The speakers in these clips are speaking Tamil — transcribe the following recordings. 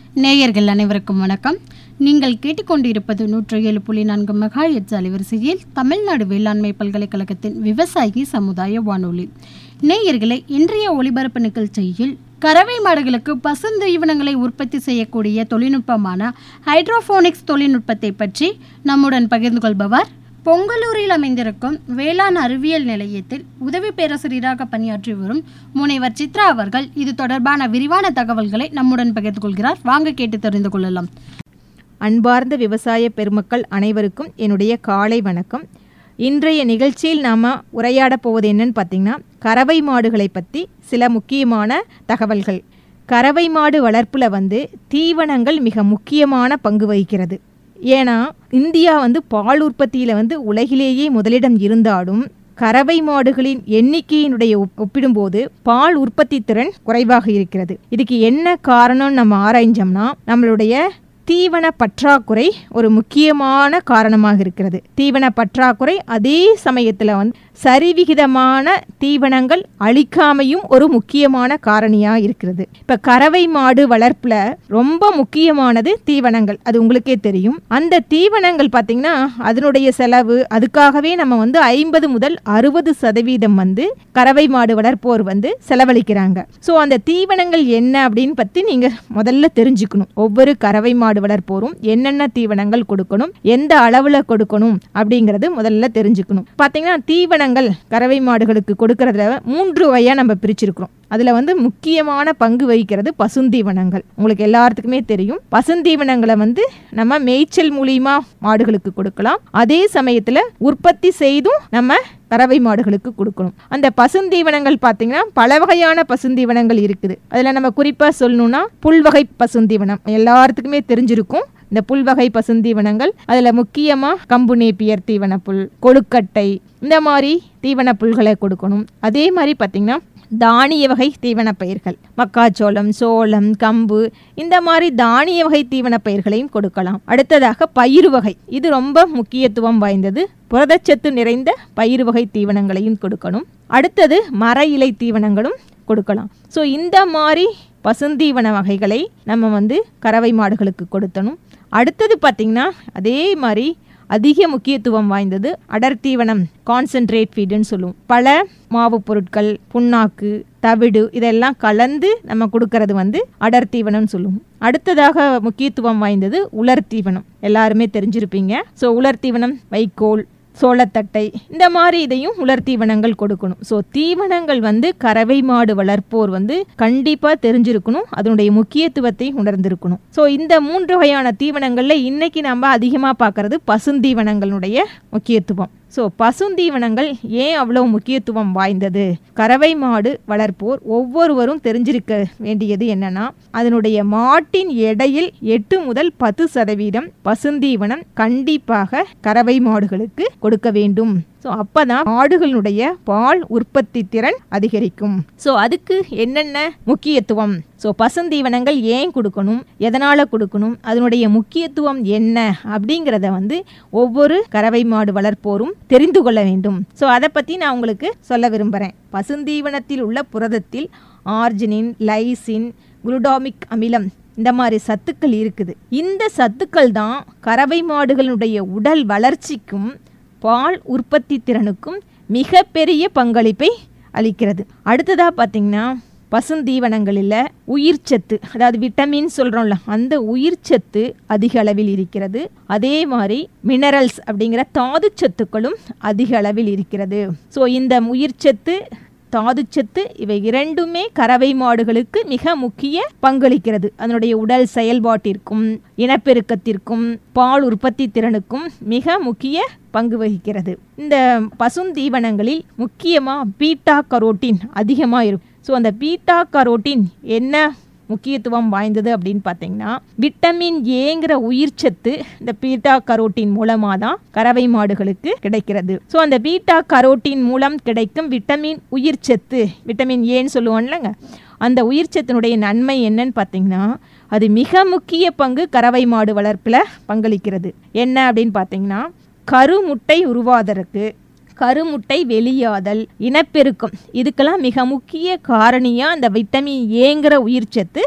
நேயர்கள் அனைவருக்கும் வணக்கம் நீங்கள் கேட்டுக்கொண்டிருப்பது நூற்று ஏழு புள்ளி நான்கு மெகா எட்ஸ் அலைவரிசையில் தமிழ்நாடு வேளாண்மை பல்கலைக்கழகத்தின் விவசாயி சமுதாய வானொலி நேயர்களே இன்றைய ஒளிபரப்பு நிகழ்ச்சியில் கறவை மாடுகளுக்கு பசுந்தீவனங்களை உற்பத்தி செய்யக்கூடிய தொழில்நுட்பமான ஹைட்ரோஃபோனிக்ஸ் தொழில்நுட்பத்தை பற்றி நம்முடன் பகிர்ந்து கொள்பவர் பொங்கலூரில் அமைந்திருக்கும் வேளாண் அறிவியல் நிலையத்தில் உதவி பேராசிரியராக பணியாற்றி வரும் முனைவர் சித்ரா அவர்கள் இது தொடர்பான விரிவான தகவல்களை நம்முடன் பகிர்ந்து கொள்கிறார் வாங்க கேட்டு தெரிந்து கொள்ளலாம் அன்பார்ந்த விவசாய பெருமக்கள் அனைவருக்கும் என்னுடைய காலை வணக்கம் இன்றைய நிகழ்ச்சியில் நாம் உரையாட போவது என்னன்னு பார்த்தீங்கன்னா கறவை மாடுகளை பற்றி சில முக்கியமான தகவல்கள் கறவை மாடு வளர்ப்பில் வந்து தீவனங்கள் மிக முக்கியமான பங்கு வகிக்கிறது ஏன்னா இந்தியா வந்து பால் உற்பத்தியில் வந்து உலகிலேயே முதலிடம் இருந்தாலும் கறவை மாடுகளின் எண்ணிக்கையினுடைய ஒப்- ஒப்பிடும்போது பால் உற்பத்தி திறன் குறைவாக இருக்கிறது இதுக்கு என்ன காரணம் நம்ம ஆராய்ஞ்சோம்னா நம்மளுடைய தீவன பற்றாக்குறை ஒரு முக்கியமான காரணமாக இருக்கிறது தீவன பற்றாக்குறை அதே சமயத்தில் வந்து சரிவிகிதமான தீவனங்கள் அளிக்காமையும் ஒரு முக்கியமான காரணியாக இருக்கிறது இப்போ கறவை மாடு வளர்ப்பில் ரொம்ப முக்கியமானது தீவனங்கள் அது உங்களுக்கே தெரியும் அந்த தீவனங்கள் பார்த்திங்கன்னா அதனுடைய செலவு அதுக்காகவே நம்ம வந்து ஐம்பது முதல் அறுபது சதவீதம் வந்து கறவை மாடு வளர்ப்போர் வந்து செலவழிக்கிறாங்க ஸோ அந்த தீவனங்கள் என்ன அப்படின்னு பற்றி நீங்கள் முதல்ல தெரிஞ்சுக்கணும் ஒவ்வொரு கறவை மாடு வளர்ப்போரும் என்னென்ன தீவனங்கள் கொடுக்கணும் எந்த அளவில் கொடுக்கணும் அப்படிங்கிறது முதல்ல தெரிஞ்சுக்கணும் பார்த்தீங்கன்னா தீவனங்கள் கறவை மாடுகளுக்கு கொடுக்கறதுல மூன்று வகையாக நம்ம பிரிச்சிருக்கிறோம் அதில் வந்து முக்கியமான பங்கு வகிக்கிறது பசுந்தீவனங்கள் உங்களுக்கு எல்லாத்துக்குமே தெரியும் பசுந்தீவனங்களை வந்து நம்ம மேய்ச்சல் மூலியமா மாடுகளுக்கு கொடுக்கலாம் அதே சமயத்தில் உற்பத்தி செய்தும் நம்ம கறவை மாடுகளுக்கு கொடுக்கணும் அந்த பசுந்தீவனங்கள் பார்த்தீங்கன்னா பல வகையான பசுந்தீவனங்கள் இருக்குது அதில் நம்ம குறிப்பாக சொல்லணும்னா புல்வகை பசுந்தீவனம் எல்லாத்துக்குமே தெரிஞ்சிருக்கும் இந்த புல்வகை பசுந்தீவனங்கள் அதில் முக்கியமாக கம்பு நேப்பியர் தீவனப்புல் கொழுக்கட்டை இந்த மாதிரி தீவன புல்களை கொடுக்கணும் அதே மாதிரி பார்த்திங்கன்னா தானிய வகை தீவனப் பயிர்கள் மக்காச்சோளம் சோளம் கம்பு இந்த மாதிரி தானிய வகை தீவனப் பயிர்களையும் கொடுக்கலாம் அடுத்ததாக பயிறு வகை இது ரொம்ப முக்கியத்துவம் வாய்ந்தது புரதச்சத்து நிறைந்த பயிறு வகை தீவனங்களையும் கொடுக்கணும் அடுத்தது மர இலை தீவனங்களும் கொடுக்கலாம் ஸோ இந்த மாதிரி பசுந்தீவன வகைகளை நம்ம வந்து கறவை மாடுகளுக்கு கொடுத்தணும் அடுத்தது பார்த்திங்கன்னா அதே மாதிரி அதிக முக்கியத்துவம் வாய்ந்தது அடர்த்தீவனம் கான்சென்ட்ரேட் ஃபீடுன்னு சொல்லுவோம் பல மாவுப் பொருட்கள் புண்ணாக்கு தவிடு இதெல்லாம் கலந்து நம்ம கொடுக்கறது வந்து அடர்த்தீவனம்னு சொல்லுவோம் அடுத்ததாக முக்கியத்துவம் வாய்ந்தது உலர்த்தீவனம் எல்லாருமே தெரிஞ்சிருப்பீங்க ஸோ உலர்த்தீவனம் வைக்கோல் சோளத்தட்டை இந்த மாதிரி இதையும் உலர் தீவனங்கள் கொடுக்கணும் ஸோ தீவனங்கள் வந்து கறவை மாடு வளர்ப்போர் வந்து கண்டிப்பாக தெரிஞ்சிருக்கணும் அதனுடைய முக்கியத்துவத்தை உணர்ந்திருக்கணும் ஸோ இந்த மூன்று வகையான தீவனங்களில் இன்னைக்கு நம்ம அதிகமாக பார்க்கறது பசுந்தீவனங்களுடைய முக்கியத்துவம் ஸோ பசுந்தீவனங்கள் ஏன் அவ்வளோ முக்கியத்துவம் வாய்ந்தது கறவை மாடு வளர்ப்போர் ஒவ்வொருவரும் தெரிஞ்சிருக்க வேண்டியது என்னன்னா அதனுடைய மாட்டின் எடையில் எட்டு முதல் பத்து சதவீதம் பசுந்தீவனம் கண்டிப்பாக கறவை மாடுகளுக்கு கொடுக்க வேண்டும் ஸோ அப்பதான் மாடுகளுடைய பால் உற்பத்தி திறன் அதிகரிக்கும் ஸோ அதுக்கு என்னென்ன முக்கியத்துவம் ஸோ பசுந்தீவனங்கள் ஏன் கொடுக்கணும் எதனால் கொடுக்கணும் அதனுடைய முக்கியத்துவம் என்ன அப்படிங்கிறத வந்து ஒவ்வொரு கறவை மாடு வளர்ப்போரும் தெரிந்து கொள்ள வேண்டும் ஸோ அதை பற்றி நான் உங்களுக்கு சொல்ல விரும்புகிறேன் பசுந்தீவனத்தில் உள்ள புரதத்தில் ஆர்ஜினின் லைசின் குளுடாமிக் அமிலம் இந்த மாதிரி சத்துக்கள் இருக்குது இந்த சத்துக்கள் தான் கறவை மாடுகளுடைய உடல் வளர்ச்சிக்கும் பால் உற்பத்தி திறனுக்கும் மிகப்பெரிய பங்களிப்பை அளிக்கிறது அடுத்ததாக பார்த்தீங்கன்னா பசுந்தீவனங்களில் உயிர்ச்சத்து அதாவது விட்டமின் சொல்கிறோம்ல அந்த உயிர்ச்சத்து அதிக அளவில் இருக்கிறது அதே மாதிரி மினரல்ஸ் அப்படிங்கிற தாதுச்சத்துக்களும் அதிக அளவில் இருக்கிறது ஸோ இந்த உயிர்ச்சத்து தாதுச்சத்து இவை இரண்டுமே கறவை மாடுகளுக்கு மிக முக்கிய பங்களிக்கிறது அதனுடைய உடல் செயல்பாட்டிற்கும் இனப்பெருக்கத்திற்கும் பால் உற்பத்தி திறனுக்கும் மிக முக்கிய பங்கு வகிக்கிறது இந்த பசுந்தீவனங்களில் முக்கியமாக பீட்டா கரோட்டின் அதிகமாக இருக்கும் ஸோ அந்த பீட்டா கரோட்டின் என்ன முக்கியத்துவம் வாய்ந்தது அப்படின்னு பார்த்தீங்கன்னா விட்டமின் ஏங்கிற உயிர்ச்சத்து இந்த பீட்டா கரோட்டின் மூலமாக தான் கறவை மாடுகளுக்கு கிடைக்கிறது ஸோ அந்த பீட்டா கரோட்டின் மூலம் கிடைக்கும் விட்டமின் உயிர்ச்சத்து விட்டமின் ஏன்னு சொல்லுவோம்லங்க அந்த உயிர்ச்சத்தினுடைய நன்மை என்னன்னு பார்த்தீங்கன்னா அது மிக முக்கிய பங்கு கறவை மாடு வளர்ப்பில் பங்களிக்கிறது என்ன அப்படின்னு பார்த்தீங்கன்னா கருமுட்டை உருவாதற்கு கருமுட்டை வெளியாதல் இனப்பெருக்கம் இதுக்கெல்லாம் மிக முக்கிய காரணியாக அந்த விட்டமின் ஏங்கிற உயிர்ச்சத்து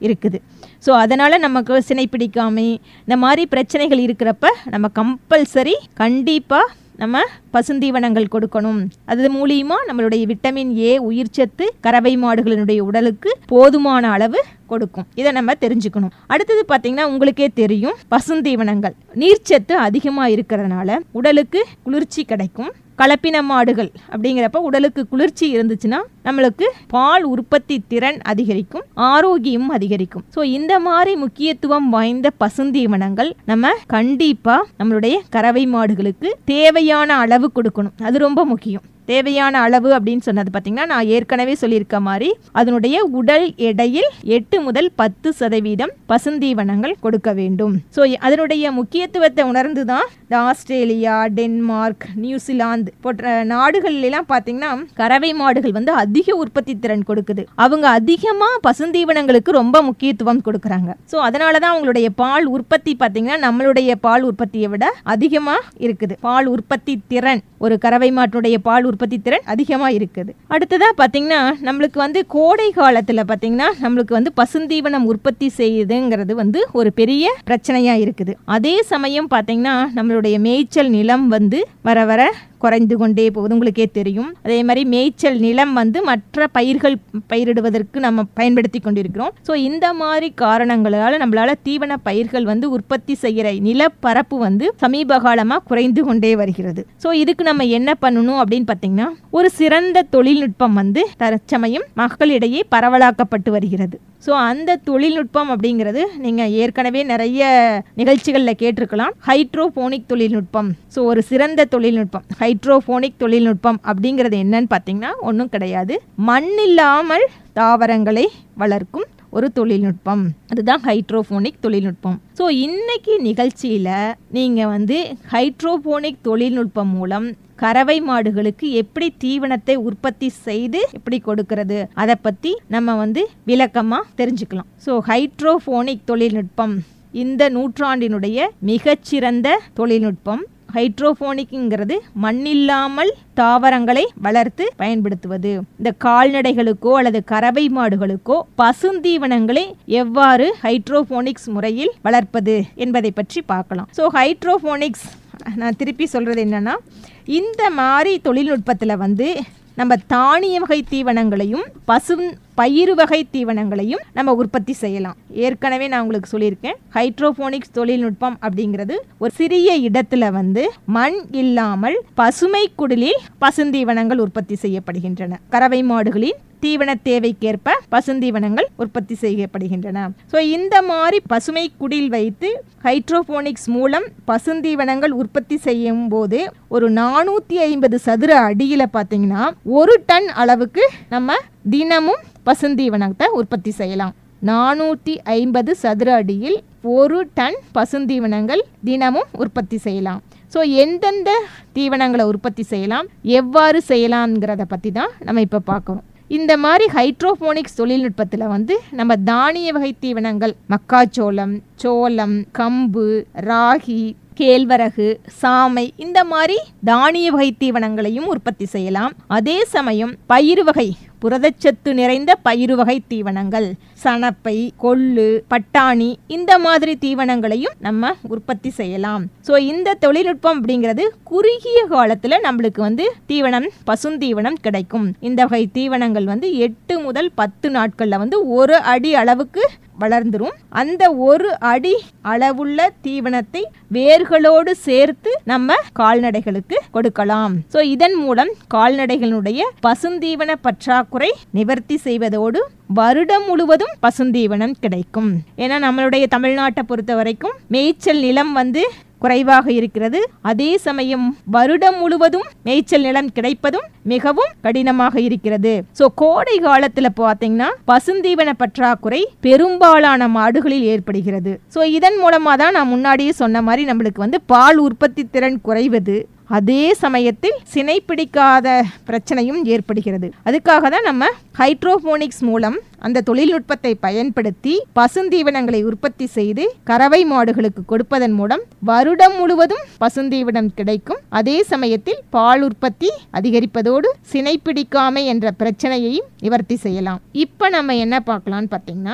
இருக்குது ஸோ அதனால் நமக்கு சினை பிடிக்காமை இந்த மாதிரி பிரச்சனைகள் இருக்கிறப்ப நம்ம கம்பல்சரி கண்டிப்பாக நம்ம பசுந்தீவனங்கள் கொடுக்கணும் அது மூலியமா நம்மளுடைய விட்டமின் ஏ உயிர்ச்சத்து கறவை மாடுகளினுடைய உடலுக்கு போதுமான அளவு கொடுக்கும் இதை நம்ம தெரிஞ்சுக்கணும் அடுத்தது பார்த்தீங்கன்னா உங்களுக்கே தெரியும் பசுந்தீவனங்கள் நீர்ச்சத்து அதிகமாக இருக்கிறதுனால உடலுக்கு குளிர்ச்சி கிடைக்கும் கலப்பின மாடுகள் அப்படிங்கிறப்ப உடலுக்கு குளிர்ச்சி இருந்துச்சுன்னா நம்மளுக்கு பால் உற்பத்தி திறன் அதிகரிக்கும் ஆரோக்கியம் அதிகரிக்கும் ஸோ இந்த மாதிரி முக்கியத்துவம் வாய்ந்த பசுந்தீவனங்கள் நம்ம கண்டிப்பா நம்மளுடைய கறவை மாடுகளுக்கு தேவையான அளவு கொடுக்கணும் அது ரொம்ப முக்கியம் தேவையான அளவு அப்படின்னு சொன்னது பார்த்தீங்கன்னா நான் ஏற்கனவே சொல்லியிருக்க மாதிரி அதனுடைய உடல் எடையில் எட்டு முதல் பத்து சதவீதம் பசுந்தீவனங்கள் கொடுக்க வேண்டும் ஸோ அதனுடைய முக்கியத்துவத்தை உணர்ந்து தான் இந்த ஆஸ்திரேலியா டென்மார்க் நியூசிலாந்து போன்ற நாடுகள்லாம் பார்த்தீங்கன்னா கறவை மாடுகள் வந்து அதிக உற்பத்தி திறன் கொடுக்குது அவங்க அதிகமாக பசுந்தீவனங்களுக்கு ரொம்ப முக்கியத்துவம் கொடுக்குறாங்க ஸோ அதனால தான் அவங்களுடைய பால் உற்பத்தி பார்த்தீங்கன்னா நம்மளுடைய பால் உற்பத்தியை விட அதிகமாக இருக்குது பால் உற்பத்தி திறன் ஒரு கறவை மாட்டுடைய பால் உற்பத்தி திறன் அதிகமாக இருக்குது அடுத்ததாக பார்த்தீங்கன்னா நம்மளுக்கு வந்து கோடை காலத்தில் பார்த்தீங்கன்னா நம்மளுக்கு வந்து பசுந்தீவனம் உற்பத்தி செய்யுதுங்கிறது வந்து ஒரு பெரிய பிரச்சனையாக இருக்குது அதே சமயம் பார்த்தீங்கன்னா நம்மளுடைய மேய்ச்சல் நிலம் வந்து வர வர குறைந்து கொண்டே போகுது உங்களுக்கே தெரியும் அதே மாதிரி மேய்ச்சல் நிலம் வந்து மற்ற பயிர்கள் பயிரிடுவதற்கு நம்ம பயன்படுத்தி கொண்டிருக்கிறோம் ஸோ இந்த மாதிரி காரணங்களால் நம்மளால தீவன பயிர்கள் வந்து உற்பத்தி செய்கிற நிலப்பரப்பு வந்து சமீப காலமாக குறைந்து கொண்டே வருகிறது ஸோ இதுக்கு நம்ம என்ன பண்ணணும் அப்படின்னு பார்த்தீங்கன்னா ஒரு சிறந்த தொழில்நுட்பம் வந்து தற்சமயம் மக்களிடையே பரவலாக்கப்பட்டு வருகிறது ஸோ அந்த தொழில்நுட்பம் அப்படிங்கிறது நீங்கள் ஏற்கனவே நிறைய நிகழ்ச்சிகளில் கேட்டிருக்கலாம் ஹைட்ரோபோனிக் தொழில்நுட்பம் ஸோ ஒரு சிறந்த தொழில்நுட்பம் ஹைட்ரோபோனிக் தொழில்நுட்பம் அப்படிங்கிறது என்னன்னு பார்த்தீங்கன்னா ஒன்றும் கிடையாது மண் இல்லாமல் தாவரங்களை வளர்க்கும் ஒரு தொழில்நுட்பம் அதுதான் ஹைட்ரோபோனிக் தொழில்நுட்பம் ஸோ இன்னைக்கு நிகழ்ச்சியில் நீங்கள் வந்து ஹைட்ரோபோனிக் தொழில்நுட்பம் மூலம் கறவை மாடுகளுக்கு எப்படி தீவனத்தை உற்பத்தி செய்து எப்படி கொடுக்கறது அதை பற்றி நம்ம வந்து விளக்கமாக தெரிஞ்சுக்கலாம் ஸோ ஹைட்ரோபோனிக் தொழில்நுட்பம் இந்த நூற்றாண்டினுடைய மிகச்சிறந்த தொழில்நுட்பம் ஹைட்ரோபோனிக்ங்கிறது மண்ணில்லாமல் தாவரங்களை வளர்த்து பயன்படுத்துவது இந்த கால்நடைகளுக்கோ அல்லது கறவை மாடுகளுக்கோ பசுந்தீவனங்களை எவ்வாறு ஹைட்ரோபோனிக்ஸ் முறையில் வளர்ப்பது என்பதை பற்றி பார்க்கலாம் ஸோ ஹைட்ரோபோனிக்ஸ் நான் திருப்பி சொல்றது என்னன்னா இந்த மாதிரி தொழில்நுட்பத்தில் வந்து நம்ம தானிய வகை தீவனங்களையும் பசும் பயிறு வகை தீவனங்களையும் நம்ம உற்பத்தி செய்யலாம் ஏற்கனவே நான் உங்களுக்கு சொல்லியிருக்கேன் ஹைட்ரோபோனிக்ஸ் தொழில்நுட்பம் அப்படிங்கிறது ஒரு சிறிய இடத்துல வந்து மண் இல்லாமல் பசுமை குடிலில் பசுந்தீவனங்கள் உற்பத்தி செய்யப்படுகின்றன கறவை மாடுகளின் தீவன தேவைக்கேற்ப பசுந்தீவனங்கள் உற்பத்தி செய்யப்படுகின்றன ஸோ இந்த மாதிரி பசுமை குடில் வைத்து ஹைட்ரோபோனிக்ஸ் மூலம் பசுந்தீவனங்கள் உற்பத்தி செய்யும் போது ஒரு நானூற்றி ஐம்பது சதுர அடியில் பார்த்தீங்கன்னா ஒரு டன் அளவுக்கு நம்ம தினமும் பசுந்தீவனத்தை உற்பத்தி செய்யலாம் நானூற்றி ஐம்பது சதுர அடியில் ஒரு டன் பசுந்தீவனங்கள் தினமும் உற்பத்தி செய்யலாம் ஸோ எந்தெந்த தீவனங்களை உற்பத்தி செய்யலாம் எவ்வாறு செய்யலாம்ங்கிறத பற்றி தான் நம்ம இப்போ பார்க்குறோம் இந்த மாதிரி ஹைட்ரோபோனிக்ஸ் தொழில்நுட்பத்தில் வந்து நம்ம தானிய வகை தீவனங்கள் மக்காச்சோளம் சோளம் கம்பு ராகி கேழ்வரகு சாமை இந்த மாதிரி தானிய வகை தீவனங்களையும் உற்பத்தி செய்யலாம் அதே சமயம் பயிறு வகை புரதச்சத்து நிறைந்த பயிறு வகை தீவனங்கள் சணப்பை கொள்ளு பட்டாணி இந்த மாதிரி தீவனங்களையும் நம்ம உற்பத்தி செய்யலாம் ஸோ இந்த தொழில்நுட்பம் அப்படிங்கிறது குறுகிய காலத்தில் நம்மளுக்கு வந்து தீவனம் பசுந்தீவனம் கிடைக்கும் இந்த வகை தீவனங்கள் வந்து எட்டு முதல் பத்து நாட்களில் வந்து ஒரு அடி அளவுக்கு வளர்ந்துரும் அந்த ஒரு அடி அளவுள்ள தீவனத்தை வேர்களோடு சேர்த்து நம்ம கால்நடைகளுக்கு கொடுக்கலாம் ஸோ இதன் மூலம் கால்நடைகளுடைய பசுந்தீவன பற்றாக்குறை நிவர்த்தி செய்வதோடு வருடம் முழுவதும் பசுந்தீவனம் கிடைக்கும் ஏன்னா நம்மளுடைய தமிழ்நாட்டை பொறுத்த வரைக்கும் மேய்ச்சல் நிலம் வந்து குறைவாக இருக்கிறது அதே சமயம் வருடம் முழுவதும் மேய்ச்சல் நிலம் கிடைப்பதும் மிகவும் கடினமாக இருக்கிறது ஸோ கோடை காலத்துல பார்த்தீங்கன்னா பசுந்தீவன பற்றாக்குறை பெரும்பாலான மாடுகளில் ஏற்படுகிறது ஸோ இதன் மூலமா தான் நான் முன்னாடியே சொன்ன மாதிரி நம்மளுக்கு வந்து பால் உற்பத்தி திறன் குறைவது அதே சமயத்தில் சினைப்பிடிக்காத பிரச்சனையும் ஏற்படுகிறது அதுக்காக தான் நம்ம ஹைட்ரோபோனிக்ஸ் மூலம் அந்த தொழில்நுட்பத்தை பயன்படுத்தி பசுந்தீவனங்களை உற்பத்தி செய்து கறவை மாடுகளுக்கு கொடுப்பதன் மூலம் வருடம் முழுவதும் பசுந்தீவனம் கிடைக்கும் அதே சமயத்தில் பால் உற்பத்தி அதிகரிப்பதோடு சினைப்பிடிக்காமை என்ற பிரச்சனையையும் நிவர்த்தி செய்யலாம் இப்போ நம்ம என்ன பார்க்கலாம்னு பார்த்தீங்கன்னா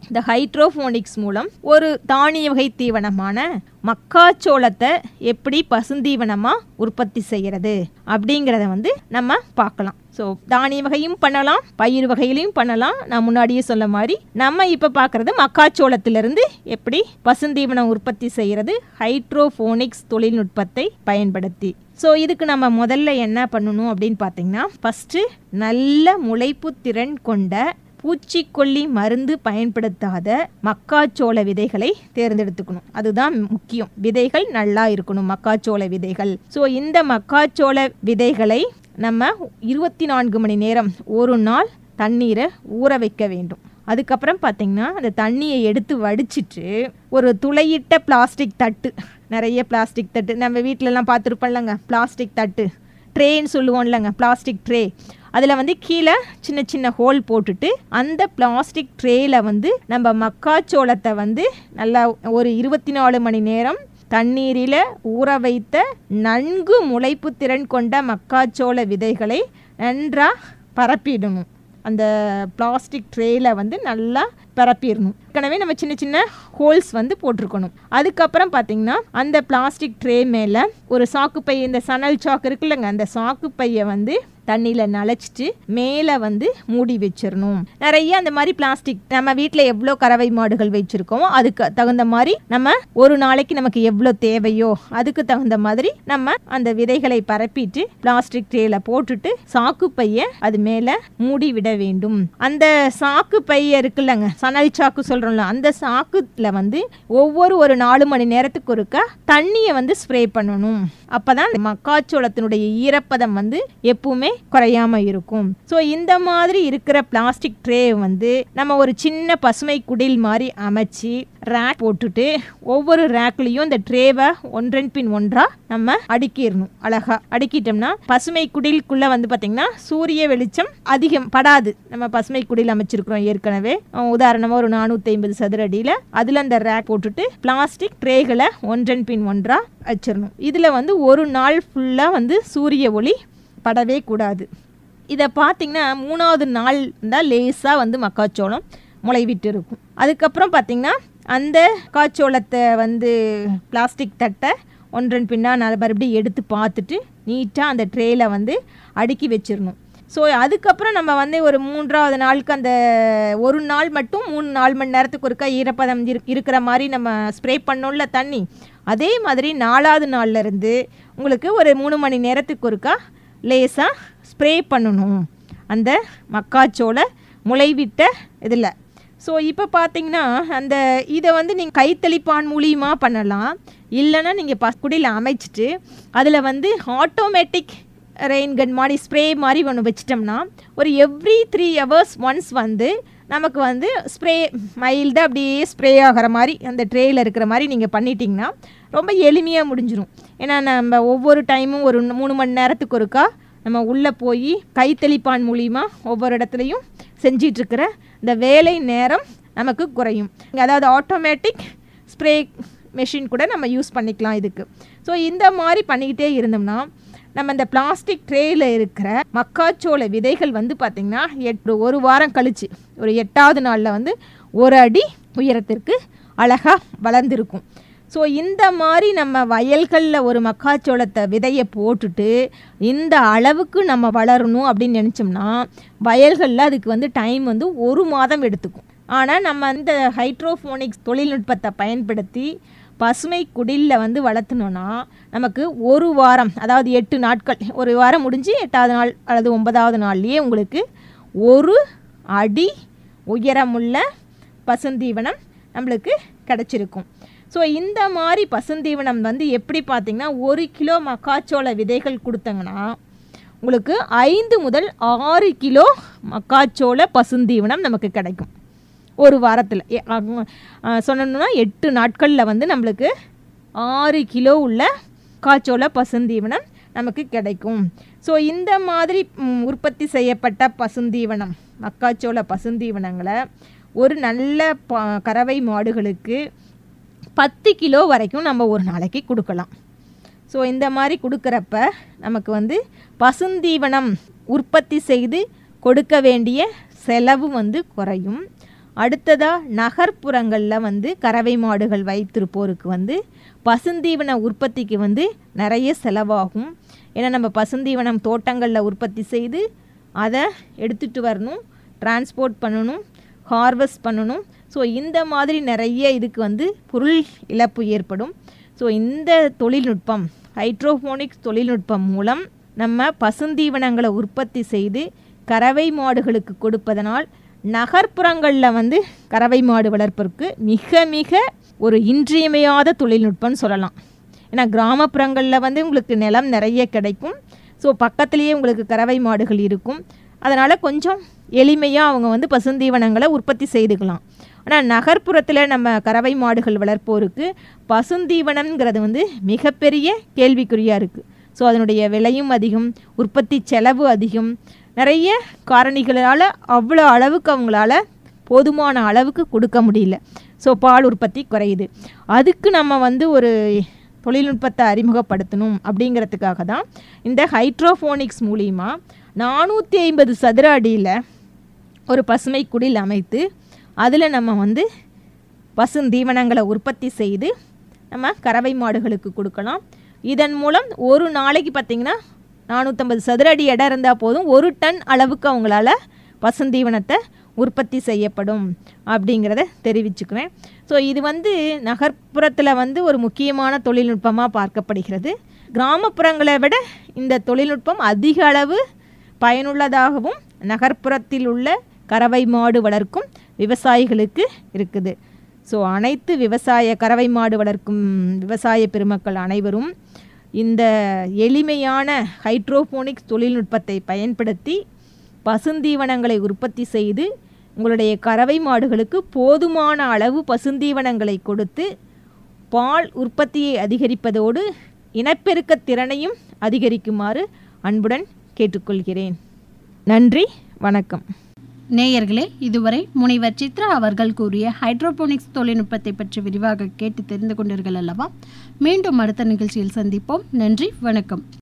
இந்த ஹைட்ரோஃபோனிக்ஸ் மூலம் ஒரு தானிய வகை தீவனமான மக்காச்சோளத்தை எப்படி பசுந்தீவனமாக உற்பத்தி செய்கிறது அப்படிங்கிறத வந்து நம்ம பார்க்கலாம் ஸோ தானிய வகையும் பண்ணலாம் பயிர் வகையிலையும் பண்ணலாம் நான் முன்னாடியே சொன்ன மாதிரி நம்ம இப்போ பார்க்குறது மக்காச்சோளத்திலிருந்து எப்படி பசுந்தீவனம் உற்பத்தி செய்கிறது ஹைட்ரோஃபோனிக்ஸ் தொழில்நுட்பத்தை பயன்படுத்தி ஸோ இதுக்கு நம்ம முதல்ல என்ன பண்ணணும் அப்படின்னு பார்த்தீங்கன்னா ஃபஸ்ட்டு நல்ல முளைப்பு திறன் கொண்ட பூச்சிக்கொல்லி மருந்து பயன்படுத்தாத மக்காச்சோள விதைகளை தேர்ந்தெடுத்துக்கணும் அதுதான் முக்கியம் விதைகள் நல்லா இருக்கணும் மக்காச்சோள விதைகள் ஸோ இந்த மக்காச்சோள விதைகளை நம்ம இருபத்தி நான்கு மணி நேரம் ஒரு நாள் தண்ணீரை ஊற வைக்க வேண்டும் அதுக்கப்புறம் பார்த்திங்கன்னா அந்த தண்ணியை எடுத்து வடிச்சிட்டு ஒரு துளையிட்ட பிளாஸ்டிக் தட்டு நிறைய பிளாஸ்டிக் தட்டு நம்ம வீட்டிலலாம் பார்த்துருப்போம்லங்க பிளாஸ்டிக் தட்டு ட்ரேன்னு சொல்லுவோம்லங்க பிளாஸ்டிக் ட்ரே அதில் வந்து கீழே சின்ன சின்ன ஹோல் போட்டுட்டு அந்த பிளாஸ்டிக் ட்ரேயில் வந்து நம்ம மக்காச்சோளத்தை வந்து நல்லா ஒரு இருபத்தி நாலு மணி நேரம் தண்ணீரில் ஊற வைத்த நன்கு முளைப்பு திறன் கொண்ட மக்காச்சோள விதைகளை நன்றாக பரப்பிடணும் அந்த பிளாஸ்டிக் ட்ரேயில் வந்து நல்லா பரப்பிடணும் ஏற்கனவே நம்ம சின்ன சின்ன ஹோல்ஸ் வந்து போட்டிருக்கணும் அதுக்கப்புறம் பார்த்தீங்கன்னா அந்த பிளாஸ்டிக் ட்ரே மேலே ஒரு சாக்குப்பை இந்த சணல் சாக்கு இருக்குல்லங்க அந்த சாக்குப்பையை வந்து தண்ணியில் நனைச்சிட்டு மேலே வந்து மூடி வச்சிடணும் நிறைய அந்த மாதிரி பிளாஸ்டிக் நம்ம வீட்டில் எவ்வளோ கறவை மாடுகள் வச்சுருக்கோமோ அதுக்கு தகுந்த மாதிரி நம்ம ஒரு நாளைக்கு நமக்கு எவ்வளோ தேவையோ அதுக்கு தகுந்த மாதிரி நம்ம அந்த விதைகளை பரப்பிட்டு பிளாஸ்டிக் ட்ரேல போட்டுட்டு சாக்கு பைய அது மேலே மூடி விட வேண்டும் அந்த சாக்கு பைய இருக்குல்லங்க சணல் சாக்கு சொல்கிறோம்ல அந்த சாக்குல வந்து ஒவ்வொரு ஒரு நாலு மணி நேரத்துக்கு ஒருக்க தண்ணியை வந்து ஸ்ப்ரே பண்ணணும் அப்பதான் மக்காச்சோளத்தினுடைய ஈரப்பதம் வந்து எப்பவுமே குறையாம இருக்கும் ஸோ இந்த மாதிரி இருக்கிற பிளாஸ்டிக் ட்ரே வந்து நம்ம ஒரு சின்ன பசுமை குடில் மாதிரி அமைச்சு ரேக் போட்டுட்டு ஒவ்வொரு ரேக்லேயும் இந்த ட்ரேவை ஒன்றன் பின் ஒன்றா நம்ம அடுக்கிடணும் அழகா அடுக்கிட்டோம்னா பசுமை குடிலுக்குள்ள வந்து பார்த்தீங்கன்னா சூரிய வெளிச்சம் அதிகம் படாது நம்ம பசுமை குடில் அமைச்சிருக்கிறோம் ஏற்கனவே அஹ் உதாரணமா ஒரு நானூற்றி ஐம்பது சதுர அடியில் அதில் அந்த ரேக் போட்டுட்டு பிளாஸ்டிக் ட்ரேகளை ஒன்றன் பின் ஒன்றா வச்சிடணும் இதில் வந்து ஒரு நாள் ஃபுல்லாக வந்து சூரிய ஒளி படவே கூடாது இதை பார்த்தீங்கன்னா மூணாவது நாள் தான் லேசாக வந்து மக்காச்சோளம் முளைவிட்டு இருக்கும் அதுக்கப்புறம் பார்த்தீங்கன்னா அந்த மக்காச்சோளத்தை வந்து பிளாஸ்டிக் தட்டை ஒன்றன் பின்னா நான் மறுபடியும் எடுத்து பார்த்துட்டு நீட்டாக அந்த ட்ரேயில் வந்து அடுக்கி வச்சிடணும் ஸோ அதுக்கப்புறம் நம்ம வந்து ஒரு மூன்றாவது நாளுக்கு அந்த ஒரு நாள் மட்டும் மூணு நாலு மணி நேரத்துக்கு ஒருக்கா ஈரப்பதம் இரு இருக்கிற மாதிரி நம்ம ஸ்ப்ரே பண்ணோம்ல தண்ணி அதே மாதிரி நாலாவது நாள்ல இருந்து உங்களுக்கு ஒரு மூணு மணி நேரத்துக்கு ஒருக்கா லேசாக ஸ்ப்ரே பண்ணணும் அந்த மக்காச்சோள முளைவிட்ட இதில் ஸோ இப்போ பார்த்தீங்கன்னா அந்த இதை வந்து நீங்கள் கைத்தளிப்பான் மூலியமாக பண்ணலாம் இல்லைன்னா நீங்கள் பக்குடியில் அமைச்சிட்டு அதில் வந்து ஆட்டோமேட்டிக் ரெயின் கன் மாதிரி ஸ்ப்ரே மாதிரி ஒன்று வச்சிட்டோம்னா ஒரு எவ்ரி த்ரீ ஹவர்ஸ் ஒன்ஸ் வந்து நமக்கு வந்து ஸ்ப்ரே மைல்டாக அப்படியே ஸ்ப்ரே ஆகிற மாதிரி அந்த ட்ரேயில் இருக்கிற மாதிரி நீங்கள் பண்ணிட்டீங்கன்னா ரொம்ப எளிமையாக முடிஞ்சிடும் ஏன்னா நம்ம ஒவ்வொரு டைமும் ஒரு மூணு மணி நேரத்துக்கு ஒருக்கா நம்ம உள்ளே போய் கைத்தளிப்பான் மூலிமா ஒவ்வொரு இடத்துலையும் செஞ்சிட்ருக்கிற இந்த வேலை நேரம் நமக்கு குறையும் அதாவது ஆட்டோமேட்டிக் ஸ்ப்ரே மெஷின் கூட நம்ம யூஸ் பண்ணிக்கலாம் இதுக்கு ஸோ இந்த மாதிரி பண்ணிக்கிட்டே இருந்தோம்னா நம்ம இந்த பிளாஸ்டிக் ட்ரேயில் இருக்கிற மக்காச்சோள விதைகள் வந்து பார்த்திங்கன்னா எட்டு ஒரு வாரம் கழிச்சு ஒரு எட்டாவது நாளில் வந்து ஒரு அடி உயரத்திற்கு அழகாக வளர்ந்துருக்கும் ஸோ இந்த மாதிரி நம்ம வயல்களில் ஒரு மக்காச்சோளத்தை விதையை போட்டுட்டு இந்த அளவுக்கு நம்ம வளரணும் அப்படின்னு நினச்சோம்னா வயல்களில் அதுக்கு வந்து டைம் வந்து ஒரு மாதம் எடுத்துக்கும் ஆனால் நம்ம இந்த ஹைட்ரோஃபோனிக்ஸ் தொழில்நுட்பத்தை பயன்படுத்தி பசுமை குடிலில் வந்து வளர்த்துனோன்னா நமக்கு ஒரு வாரம் அதாவது எட்டு நாட்கள் ஒரு வாரம் முடிஞ்சு எட்டாவது நாள் அல்லது ஒன்பதாவது நாள்லேயே உங்களுக்கு ஒரு அடி உயரமுள்ள பசுந்தீவனம் நம்மளுக்கு கிடச்சிருக்கும் ஸோ இந்த மாதிரி பசுந்தீவனம் வந்து எப்படி பார்த்திங்கன்னா ஒரு கிலோ மக்காச்சோள விதைகள் கொடுத்தங்கன்னா உங்களுக்கு ஐந்து முதல் ஆறு கிலோ மக்காச்சோள பசுந்தீவனம் நமக்கு கிடைக்கும் ஒரு வாரத்தில் சொன்னோம்னா எட்டு நாட்களில் வந்து நம்மளுக்கு ஆறு கிலோ உள்ள காச்சோள பசுந்தீவனம் நமக்கு கிடைக்கும் ஸோ இந்த மாதிரி ம், உற்பத்தி செய்யப்பட்ட பசுந்தீவனம் மக்காச்சோள பசுந்தீவனங்களை ஒரு நல்ல ப கறவை மாடுகளுக்கு பத்து கிலோ வரைக்கும் நம்ம ஒரு நாளைக்கு கொடுக்கலாம் ஸோ இந்த மாதிரி கொடுக்குறப்ப நமக்கு வந்து பசுந்தீவனம் உற்பத்தி செய்து கொடுக்க வேண்டிய செலவு வந்து குறையும் அடுத்ததாக நகர்ப்புறங்களில் வந்து கறவை மாடுகள் வைத்திருப்போருக்கு வந்து பசுந்தீவன உற்பத்திக்கு வந்து நிறைய செலவாகும் ஏன்னா நம்ம பசுந்தீவனம் தோட்டங்களில் உற்பத்தி செய்து அதை எடுத்துகிட்டு வரணும் டிரான்ஸ்போர்ட் பண்ணணும் ஹார்வெஸ்ட் பண்ணணும் ஸோ இந்த மாதிரி நிறைய இதுக்கு வந்து பொருள் இழப்பு ஏற்படும் ஸோ இந்த தொழில்நுட்பம் ஹைட்ரோஃபோனிக்ஸ் தொழில்நுட்பம் மூலம் நம்ம பசுந்தீவனங்களை உற்பத்தி செய்து கறவை மாடுகளுக்கு கொடுப்பதனால் நகர்ப்புறங்களில் வந்து கறவை மாடு வளர்ப்பதற்கு மிக மிக ஒரு இன்றியமையாத தொழில்நுட்பம்னு சொல்லலாம் ஏன்னா கிராமப்புறங்களில் வந்து உங்களுக்கு நிலம் நிறைய கிடைக்கும் ஸோ பக்கத்துலேயே உங்களுக்கு கறவை மாடுகள் இருக்கும் அதனால் கொஞ்சம் எளிமையாக அவங்க வந்து பசுந்தீவனங்களை உற்பத்தி செய்துக்கலாம் ஆனால் நகர்ப்புறத்தில் நம்ம கறவை மாடுகள் வளர்ப்போருக்கு பசுந்தீவனம்ங்கிறது வந்து மிகப்பெரிய கேள்விக்குறியாக இருக்குது ஸோ அதனுடைய விலையும் அதிகம் உற்பத்தி செலவு அதிகம் நிறைய காரணிகளால் அவ்வளோ அளவுக்கு அவங்களால போதுமான அளவுக்கு கொடுக்க முடியல ஸோ பால் உற்பத்தி குறையுது அதுக்கு நம்ம வந்து ஒரு தொழில்நுட்பத்தை அறிமுகப்படுத்தணும் அப்படிங்கிறதுக்காக தான் இந்த ஹைட்ரோஃபோனிக்ஸ் மூலிமா நானூற்றி ஐம்பது சதுர அடியில் ஒரு பசுமை குடில் அமைத்து அதில் நம்ம வந்து பசுந்தீவனங்களை உற்பத்தி செய்து நம்ம கறவை மாடுகளுக்கு கொடுக்கலாம் இதன் மூலம் ஒரு நாளைக்கு பார்த்திங்கன்னா நானூற்றம்பது சதுர அடி இடம் இருந்தால் போதும் ஒரு டன் அளவுக்கு அவங்களால பசுந்தீவனத்தை உற்பத்தி செய்யப்படும் அப்படிங்கிறத தெரிவிச்சுக்குவேன் ஸோ இது வந்து நகர்ப்புறத்தில் வந்து ஒரு முக்கியமான தொழில்நுட்பமாக பார்க்கப்படுகிறது கிராமப்புறங்களை விட இந்த தொழில்நுட்பம் அதிக அளவு பயனுள்ளதாகவும் நகர்ப்புறத்தில் உள்ள கறவை மாடு வளர்க்கும் விவசாயிகளுக்கு இருக்குது ஸோ அனைத்து விவசாய கறவை மாடு வளர்க்கும் விவசாய பெருமக்கள் அனைவரும் இந்த எளிமையான ஹைட்ரோபோனிக்ஸ் தொழில்நுட்பத்தை பயன்படுத்தி பசுந்தீவனங்களை உற்பத்தி செய்து உங்களுடைய கறவை மாடுகளுக்கு போதுமான அளவு பசுந்தீவனங்களை கொடுத்து பால் உற்பத்தியை அதிகரிப்பதோடு இனப்பெருக்க திறனையும் அதிகரிக்குமாறு அன்புடன் கேட்டுக்கொள்கிறேன் நன்றி வணக்கம் நேயர்களே இதுவரை முனைவர் சித்ரா அவர்கள் கூறிய ஹைட்ரோபோனிக்ஸ் தொழில்நுட்பத்தை பற்றி விரிவாக கேட்டு தெரிந்து கொண்டீர்கள் அல்லவா மீண்டும் அடுத்த நிகழ்ச்சியில் சந்திப்போம் நன்றி வணக்கம்